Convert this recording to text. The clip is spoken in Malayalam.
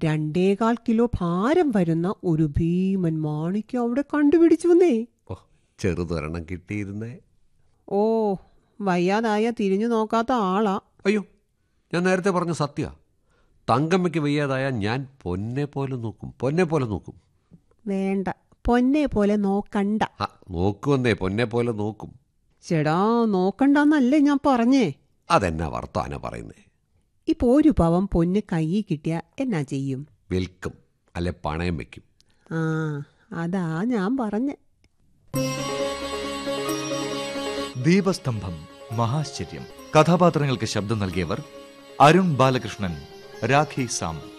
രണ്ടേകാൽ കിലോ ഭാരം വരുന്ന ഒരു ഭീമൻ മാണിക്യം അവിടെ കണ്ടുപിടിച്ചു എന്നേ ഓ ചെറുതൊരെണ്ണം കിട്ടിയിരുന്നേ ഓ വയ്യാതായ തിരിഞ്ഞു നോക്കാത്ത ആളാ അയ്യോ ഞാൻ നേരത്തെ പറഞ്ഞ സത്യ തങ്കമ്മയ്ക്ക് വയ്യാതായ ഞാൻ പൊന്നെ പോലെ നോക്കും പൊന്നെ പോലെ നോക്കും വേണ്ട പൊന്നെ പോലെ നോക്കണ്ട ആ നോക്കുവന്നേ പൊന്നെ പോലെ നോക്കും ചേടാ നോക്കണ്ടെന്നല്ലേ ഞാൻ പറഞ്ഞേ അതെന്നാ വർത്താന പറയുന്നേ ഇപ്പൊ ഒരു പവൻ പൊന്ന് കയ്യിൽ കിട്ടിയ എന്നാ ചെയ്യും വിൽക്കും അല്ലെ പണയം വെക്കും ആ അതാ ഞാൻ പറഞ്ഞേ ദീപസ്തംഭം മഹാശ്ചര്യം കഥാപാത്രങ്ങൾക്ക് ശബ്ദം നൽകിയവർ അരുൺ ബാലകൃഷ്ണൻ രാഖി സാം